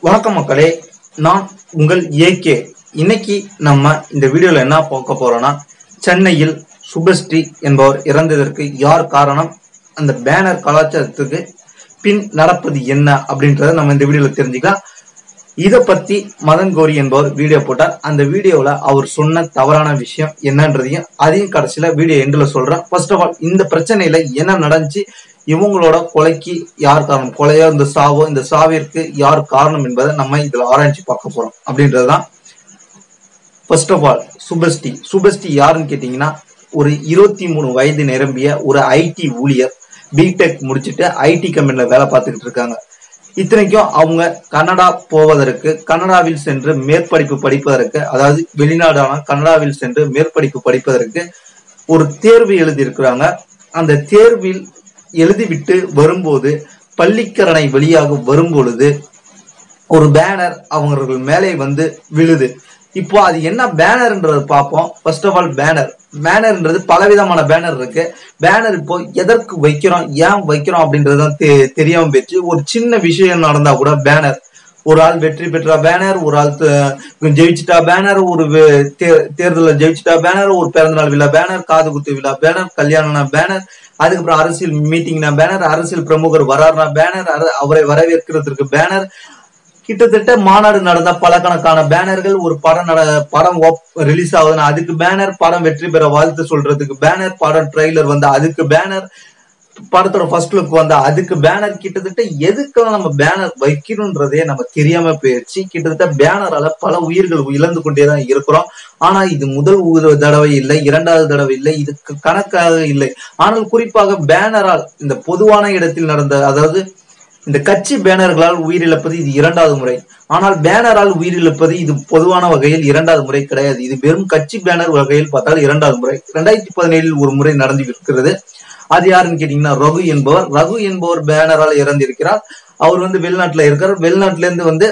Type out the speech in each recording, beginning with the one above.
வணக்கம் மக்களே நான் உங்கள் ஏகே இன்னைக்கு நம்ம இந்த வீடியோல என்ன பார்க்க போறோம்னா சென்னையில் சுபஸ்ரீ என்பவர் இறந்ததற்கு யார் காரணம் அந்த பேனர் கலாச்சாரத்துக்கு பின் நடப்பது என்ன அப்படின்றத நம்ம இந்த வீடியோல தெரிஞ்சுக்கலாம் இத பத்தி மதன் கோரி என்பவர் வீடியோ போட்டார் அந்த வீடியோல அவர் சொன்ன தவறான விஷயம் என்னன்றதையும் அதையும் கடைசியில வீடியோ எண்டுல சொல்றேன் ஃபர்ஸ்ட் ஆஃப் ஆல் இந்த பிரச்சனையில என்ன நடந்துச்சு இவங்களோட கொலைக்கு யார் காரணம் கொலையோ இந்த சாவோ இந்த சாவிற்கு யார் காரணம் என்பதை நம்ம இதுல ஆராய்ச்சி பார்க்க போறோம் அப்படின்றதுதான் ஃபர்ஸ்ட் ஆஃப் ஆல் சுபஸ்டி சுபஸ்டி யாருன்னு கேட்டீங்கன்னா ஒரு இருபத்தி மூணு வயது நிரம்பிய ஒரு ஐடி ஊழியர் பிடெக் முடிச்சுட்டு ஐடி கம்பெனில வேலை பார்த்துக்கிட்டு இருக்காங்க இத்தனைக்கும் அவங்க கனடா போவதற்கு கனடாவில் சென்று மேற்படிப்பு படிப்பதற்கு அதாவது வெளிநாடான கனடாவில் சென்று மேற்படிப்பு படிப்பதற்கு ஒரு தேர்வு எழுதி இருக்கிறாங்க அந்த தேர்வில் எழுதிவிட்டு வரும்போது பள்ளிக்கரணை வழியாக வரும்பொழுது ஒரு பேனர் அவர்கள் மேலே வந்து விழுது இப்போ அது என்ன பேனர்ன்றது பார்ப்போம் ஃபர்ஸ்ட் ஆஃப் ஆல் பேனர் பேனர்ன்றது பலவிதமான பேனர் இருக்கு பேனர் இப்போ எதற்கு வைக்கிறோம் ஏன் வைக்கிறோம் அப்படின்றது தான் தெ- தெரியாம போயிடுச்சு ஒரு சின்ன விஷயம் நடந்தா கூட பேனர் ஒரு ஆள் வெற்றி பெற்றா பேனர் ஒரு ஆள் த- ஜெயிச்சிட்டா பேனர் ஒரு வே- தே- தேர்தலில் ஜெயிச்சிட்டா பேனர் ஒரு பிறந்தநாள் விழா பேனர் காது குத்து விழா பேனர் கல்யாணம்னா பேனர் அதுக்கப்புறம் அரசியல் மீட்டிங்னா பேனர் அரசியல் பிரமுகர் வராருனா பேனர் அர- அவரை வரவேற்கிறதுக்கு பேனர் கிட்டத்தட்ட மாநாடு நடந்த பலக்கணக்கான பேனர்கள் ஒரு படம் நட படம் ரிலீஸ் ஆகுதுன்னா அதுக்கு பேனர் படம் வெற்றி பெற வாழ்த்து சொல்றதுக்கு பேனர் படம் ட்ரெய்லர் வந்து அதுக்கு பேனர் படத்தோட ஃபர்ஸ்ட் லுக் வந்தா அதுக்கு பேனர் கிட்டத்தட்ட எதுக்கெல்லாம் நம்ம பேனர் வைக்கணும்ன்றதே நம்ம தெரியாம போயிடுச்சு கிட்டத்தட்ட பேனரால பல உயிர்கள் இழந்து கொண்டே தான் இருக்கிறோம் ஆனா இது முதல் ஒரு தடவை இல்லை இரண்டாவது தடவை இல்லை இதுக்கு கணக்காக இல்லை ஆனால் குறிப்பாக பேனரால் இந்த பொதுவான இடத்தில் நடந்த அதாவது இந்த கட்சி பேனர்களால் உயிரிழப்பது இது இரண்டாவது முறை ஆனால் பேனரால் உயிரிழப்பது இது பொதுவான வகையில் இரண்டாவது முறை கிடையாது இது வெறும் கட்சி பேனர் வகையில் பார்த்தால் இரண்டாவது முறை இரண்டாயிரத்தி பதினேழில் ஒரு முறை நடந்து இருக்கிறது அது யாருன்னு கேட்டீங்கன்னா ரகு என்பவர் ரகு என்பவர் பேனரால் இறந்திருக்கிறார் அவர் வந்து வெளிநாட்டுல இருக்கார் வெளிநாட்டுல இருந்து வந்து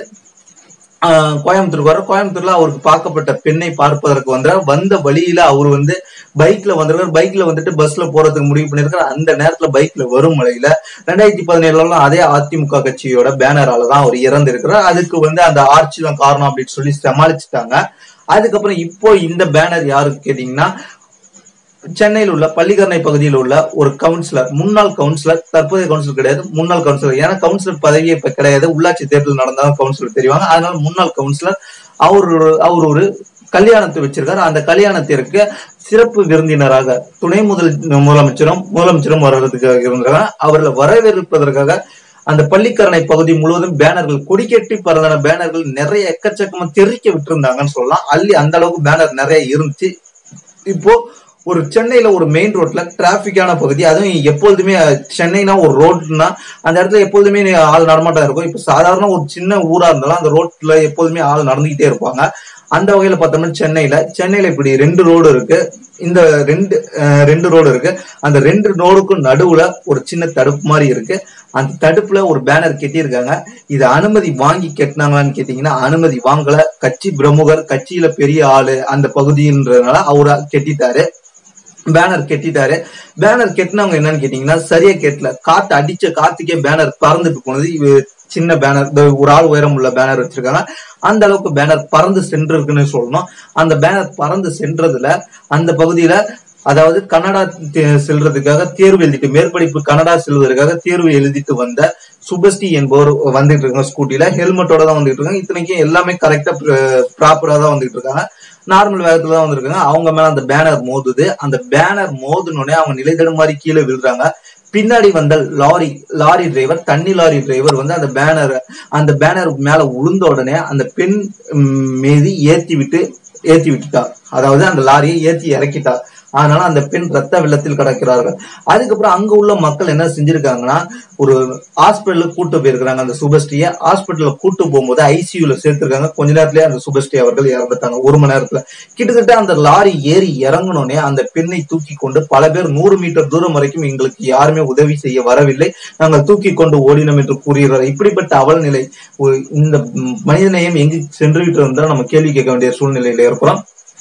ஆஹ், கோயம்புத்தூருக்கு வர கோயம்புத்தூர்ல அவருக்கு பார்க்கப்பட்ட பெண்ணை பார்ப்பதற்கு வந்தார் வந்த வழியில அவர் வந்து பைக்ல வந்திருக்கார் பைக்ல வந்துட்டு பஸ்ல போறதுக்கு முடிவு பண்ணிருக்காரு அந்த நேரத்துல பைக்ல வரும் மழையில ரெண்டாயிரத்தி பதினேழுலாம் அதே அதிமுக கட்சியோட பேனரால தான் அவர் இறந்திருக்கிறார் அதுக்கு வந்து அந்த ஆட்சி தான் காரணம் அப்படின்னு சொல்லி சமாளிச்சுட்டாங்க அதுக்கப்புறம் இப்போ இந்த பேனர் யாருக்கு கேட்டீங்கன்னா சென்னையில் உள்ள பள்ளிக்கரணை பகுதியில் உள்ள ஒரு கவுன்சிலர் முன்னாள் கவுன்சிலர் தற்போதைய கவுன்சிலர் கிடையாது முன்னாள் கவுன்சிலர் ஏன்னா கவுன்சிலர் பதவியே இப்ப கிடையாது உள்ளாட்சி தேர்தல் நடந்தாலும் கவுன்சிலர் தெரிவாங்க அதனால முன்னாள் கவுன்சிலர் அவர் ஒரு- அவர் ஒரு கல்யாணத்தை வச்சிருக்காரு அந்த கல்யாணத்திற்கு சிறப்பு விருந்தினராக துணை முதல் முதலமைச்சரும் முதலமைச்சரும் வர்றதுக்காக இருந்தாங்க அவர்களை வரவேற்பதற்காக அந்த பள்ளிக்கரணை பகுதி முழுவதும் பேனர்கள் கொடிக்கட்டி பறந்தன பேனர்கள் நிறைய எக்கச்சக்கமா தெறிக்க விட்டுருந்தாங்கன்னு சொல்லலாம் அள்ளி அந்த அளவுக்கு பேனர் நிறைய இருந்துச்சு இப்போ ஒரு சென்னையில ஒரு மெயின் ரோட்ல டிராபிக்கான பகுதி அதுவும் எப்பொழுதுமே அஹ், சென்னைனா ஒரு ரோட்னா அந்த இடத்துல எப்பொழுதுமே ஆள் நடமாட்டம் இருக்கும் இப்போ சாதாரண ஒரு சின்ன ஊரா இருந்தாலும் அந்த ரோட்ல எப்போதுமே ஆள் நடந்துகிட்டே இருப்பாங்க அந்த வகையில பார்த்தோம்னா சென்னையில சென்னையில இப்படி ரெண்டு ரோடு இருக்கு இந்த ரெண்டு அஹ், ரெண்டு ரோடு இருக்கு அந்த ரெண்டு ரோடுக்கும் நடுவுல ஒரு சின்ன தடுப்பு மாதிரி இருக்கு அந்த தடுப்புல ஒரு பேனர் கட்டியிருக்காங்க இது அனுமதி வாங்கி கட்டினாங்களான்னு கேட்டீங்கன்னா அனுமதி வாங்கல கட்சி பிரமுகர் கட்சியில பெரிய ஆளு அந்த பகுதின்றதுனால அவரை கட்டிட்டாரு பேனர் கட்டிட்டாரு பேனர் கெட்டினவங்க என்னன்னு கேட்டீங்கன்னா சரியா கெட்டல காத்து அடிச்ச காத்துக்கே பேனர் பறந்துட்டு போனது இவ சின்ன பேனர் இந்த ஒரு ஆள் உயரம் உள்ள பேனர் வச்சிருக்காங்க அந்த அளவுக்கு பேனர் பறந்து சென்றிருக்குன்னு சொல்லணும் அந்த பேனர் பறந்து சென்றதுல அந்த பகுதியில அதாவது கனடா தே- செல்றதுக்காக தேர்வு எழுதிட்டு மேற்படிப்பு கனடா செல்வதற்காக தேர்வு எழுதிட்டு வந்த சுபஸ்ரீ என்பவர் வந்துட்டு இருக்காங்க ஸ்கூட்டில ஹெல்மெட்டோட தான் வந்துட்டு இருக்காங்க இத்தனைக்கும் எல்லாமே கரெக்டா ப்ராப்பரா தான் வந்துட்டு இருக்காங்க நார்மல் வேகத்துல தான் வந்திருக்காங்க அவங்க மேல அந்த பேனர் மோதுது அந்த பேனர் மோதுனோடனே அவங்க நிலை தடுமாறி கீழே விழுறாங்க பின்னாடி வந்த லாரி லாரி டிரைவர் தண்ணி லாரி டிரைவர் வந்து அந்த பேனர் அந்த பேனர் மேல உளுந்த உடனே அந்த பெண் ம், மீது ஏத்தி விட்டு ஏத்தி விட்டுட்டார் அதாவது அந்த லாரியை ஏத்தி இறக்கிட்டார் அதனால அந்த பெண் ரத்த வெள்ளத்தில் கிடக்கிறார்கள் அதுக்கப்புறம் அங்க உள்ள மக்கள் என்ன செஞ்சிருக்காங்கன்னா ஒரு ஹாஸ்பிட்டலுக்கு கூட்டு போயிருக்காங்க அந்த சுபஸ்ரீய ஹாஸ்பிட்டல்ல கூட்டு போகும்போது ஐசியூல சேர்த்திருக்காங்க கொஞ்ச நேரத்திலேயே அந்த சுபஸ்ரீ அவர்கள் இறந்துட்டாங்க ஒரு மணி நேரத்துல கிட்டத்தட்ட அந்த லாரி ஏறி இறங்கணுனே அந்த பெண்ணை தூக்கி கொண்டு பல பேர் நூறு மீட்டர் தூரம் வரைக்கும் எங்களுக்கு யாருமே உதவி செய்ய வரவில்லை நாங்கள் தூக்கி கொண்டு ஓடினோம் என்று கூறுகிறார் இப்படிப்பட்ட அவல் நிலை ஒரு இந்த ம், மனிதநேயம் எங்கு சென்று விட்டு இருந்தால் நம்ம கேள்வி கேட்க வேண்டிய சூழ்நிலையில இருக்கிறோம்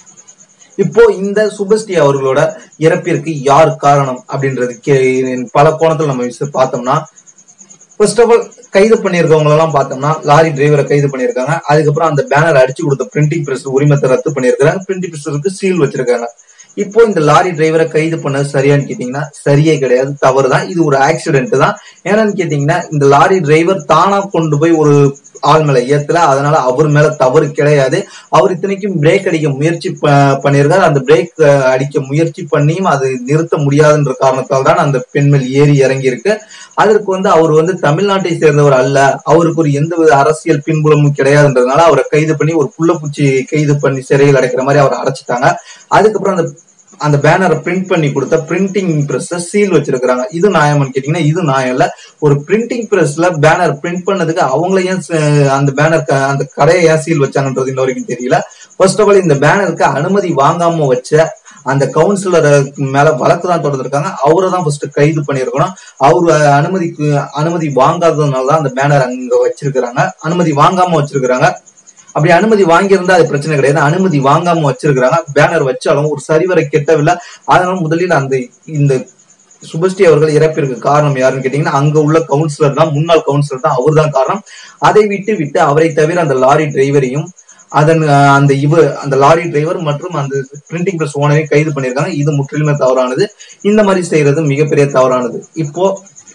இப்போ இந்த சுபஸ்ரீ அவர்களோட இறப்பிற்கு யார் காரணம் அப்படின்றது கே- பல கோணத்துல நம்ம விச- பார்த்தோம்னா ஃபர்ஸ்ட் ஆஃப் ஆல் கைது பண்ணியிருக்கவங்க எல்லாம் பார்த்தோம்னா லாரி டிரைவரை கைது பண்ணியிருக்காங்க அதுக்கப்புறம் அந்த பேனர் அடிச்சு கொடுத்த பிரிண்டிங் பிரஸ் உரிமத்தை ரத்து பண்ணியிருக்காங்க பிரிண்டிங் பிரஸருக்கு சீல் வச்சிருக்காங்க இப்போ இந்த லாரி டிரைவரை கைது பண்ணது சரியான்னு கேட்டீங்கன்னா சரியே கிடையாது தவறு தான் இது ஒரு ஆக்சிடென்ட் தான் ஏன்னு கேட்டீங்கன்னா இந்த லாரி டிரைவர் தானா கொண்டு போய் ஒரு ஆள் மேல ஏத்தல அதனால அவர் மேல தவறு கிடையாது அவர் இத்தனைக்கும் பிரேக் அடிக்க முயற்சி ப- பண்ணியிருக்காரு அந்த பிரேக் அடிக்க முயற்சி பண்ணியும் அது நிறுத்த முடியாதுன்ற காரணத்தால் தான் அந்த பெண்மேல் ஏறி இறங்கி இருக்கு அதற்கு வந்து அவர் வந்து தமிழ்நாட்டை சேர்ந்தவர் அல்ல அவருக்கு ஒரு எந்த வித அரசியல் பின்புலமும் கிடையாதுன்றதுனால அவரை கைது பண்ணி ஒரு புள்ளப்பூச்சி கைது பண்ணி சிறையில் அடைக்கிற மாதிரி அவரை அடைச்சிட்டாங்க அதுக்கப்புறம் அந்த அந்த பேனரை பிரிண்ட் பண்ணி கொடுத்த பிரிண்டிங் பிரஸ்ல சீல் வச்சிருக்காங்க இது நியாயம்னு கேட்டீங்கன்னா இது நியாயம் இல்ல ஒரு பிரிண்டிங் பிரஸ்ல பேனர் பிரிண்ட் பண்ணதுக்கு அவங்கள ஏன் ச- அந்த பேனர் அந்த கடையை ஏன் சீல் வச்சாங்கன்றது இன்ன வரைக்கும் தெரியல ஃபர்ஸ்ட் ஆஃப் ஆல் இந்த பேனருக்கு அனுமதி வாங்காம வச்ச அந்த கவுன்சிலர் மேல வழக்கு தான் தொடர்ந்துருக்காங்க அவரை தான் ஃபர்ஸ்ட் கைது பண்ணியிருக்கணும் அவர் அனுமதிக்கு அனுமதி வாங்காததுனால தான் அந்த பேனர் அங்க வச்சிருக்கிறாங்க அனுமதி வாங்காம வச்சிருக்கிறாங்க அப்படி அனுமதி வாங்கியிருந்தா அது பிரச்சனை கிடையாது அனுமதி வாங்காம வச்சிருக்கிறாங்க பேனர் வச்சாலும் ஒரு சரிவரை கெட்டவில்லை அதனால முதலில் அந்த இந்த சுபஸ்ரீ அவர்கள் இறப்பிற்கு காரணம் யாருன்னு கேட்டீங்கன்னா அங்க உள்ள கவுன்சிலர் தான் முன்னாள் கவுன்சிலர் தான் அவர் தான் காரணம் அதை விட்டு விட்டு அவரை தவிர அந்த லாரி டிரைவரையும் அதன் அஹ், அந்த இவ அந்த லாரி டிரைவர் மற்றும் அந்த பிரிண்டிங் பிரஸ் ஓனரை கைது பண்ணியிருக்காங்க இது முற்றிலுமே தவறானது இந்த மாதிரி செய்யறது மிகப்பெரிய தவறானது இப்போ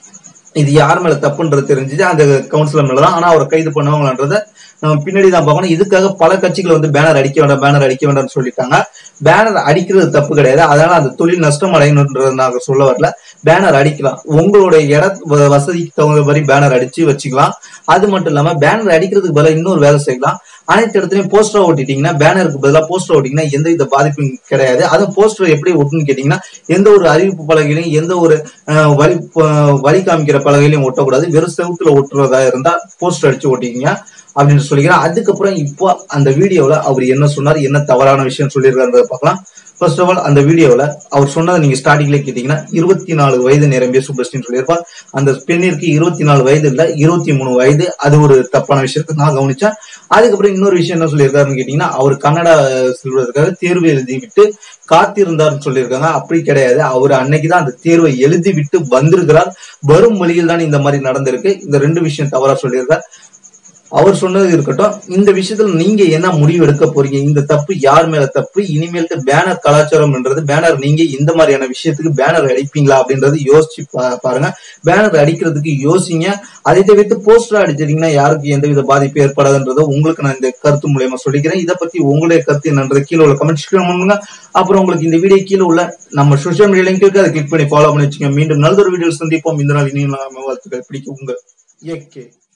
இது யார் மேல தப்புன்றது தெரிஞ்சது அந்த கவுன்சிலர் மேல தான் ஆனா அவரை கைது பண்ணுவாங்கன்றத நம்ம பின்னாடி தான் பார்க்கணும் இதுக்காக பல கட்சிகள் வந்து பேனர் அடிக்க வேண்டாம் பேனர் அடிக்க வேண்டாம்னு சொல்லிட்டாங்க பேனர் அடிக்கிறது தப்பு கிடையாது அதனால அந்த தொழில் நஷ்டம் அடையணுன்றது நாங்க சொல்ல வரல பேனர் அடிக்கலாம் உங்களுடைய இட வ- வசதிக்கு தகுந்த மாதிரி பேனர் அடிச்சு வச்சுக்கலாம் அது மட்டும் இல்லாம பேனர் அடிக்கிறதுக்கு பதிலா இன்னொரு வேலை செய்யலாம் அனைத்து இடத்துலயும் போஸ்டர் ஒட்டிட்டீங்கன்னா பேனருக்கு பதிலா போஸ்டர் ஒட்டிங்கன்னா எந்த வித பாதிப்பும் கிடையாது அது போஸ்டர் எப்படி ஒட்டுன்னு கேட்டீங்கன்னா எந்த ஒரு அறிவிப்பு பலகையிலையும் எந்த ஒரு அஹ், வழி ப- வழி காமிக்கிற பலகையிலையும் ஒட்டக்கூடாது வெறும் செவுத்துல ஒட்டுறதா இருந்தா போஸ்டர் அடிச்சு ஒட்டிக்கிங்க அப்படின்னு சொல்லிக்கிறேன் அதுக்கப்புறம் இப்போ அந்த வீடியோல அவர் என்ன சொன்னார் என்ன தவறான விஷயம் சொல்லியிருக்காருன்றத பார்க்கலாம் ஃபர்ஸ்ட் ஆஃப் ஆல் அந்த வீடியோல அவர் சொன்னதை நீங்க ஸ்டார்டிங்ல கேட்டீங்கன்னா இருபத்தி நாலு வயது நிரம்பிய சூப்பர்ஸ்டின்னு சொல்லியிருப்பார் அந்த பெண்ணிற்கு இருபத்தி நாலு வயது இல்ல இருபத்தி மூணு வயது அது ஒரு தப்பான விஷயத்தை நான் கவனிச்சேன் அதுக்கப்புறம் இன்னொரு விஷயம் என்ன சொல்லியிருக்காருன்னு கேட்டீங்கன்னா அவர் கன்னடா செல்வதற்காக தேர்வு எழுதி விட்டு காத்திருந்தார்னு சொல்லியிருக்காங்க அப்படி கிடையாது அவர் அன்னைக்குதான் அந்த தேர்வை எழுதி விட்டு வந்திருக்கிறார் வரும் வழியில் தான் இந்த மாதிரி நடந்திருக்கு இந்த ரெண்டு விஷயம் தவறா சொல்லியிருக்கார் அவர் சொன்னது இருக்கட்டும் இந்த விஷயத்துல நீங்க என்ன முடிவு எடுக்க போறீங்க இந்த தப்பு யார் மேல தப்பு இனிமேல்ட்டு பேனர் கலாச்சாரம்ன்றது பேனர் நீங்க இந்த மாதிரியான விஷயத்துக்கு பேனர் அடிப்பீங்களா அப்படின்றது யோசிச்சு பா- பாருங்க பேனர் அடிக்கிறதுக்கு யோசிங்க அதை தவிர்த்து போஸ்டர் அடிச்சிட்டீங்கன்னா யாருக்கு எந்தவித பாதிப்பு ஏற்படாதுன்றதை உங்களுக்கு நான் இந்த கருத்து மூலியமா சொல்லிக்கிறேன் இதை பத்தி உங்களுடைய கருத்து என்னன்றது கீழே உள்ள கமெண்ட்ஸ் பண்ணுங்க அப்புறம் உங்களுக்கு இந்த வீடியோ கீழே உள்ள நம்ம சோஷியல் மீடியா லிங்க் இருக்கு அதை கிளிக் பண்ணி ஃபாலோ பண்ணி வச்சுங்க மீண்டும் நல்லதொரு வீடியோ சந்திப்போம் இந்த நாள் இனியும் வாழ்த்துக்கள் பிடிக்கும் உங்க ஏகே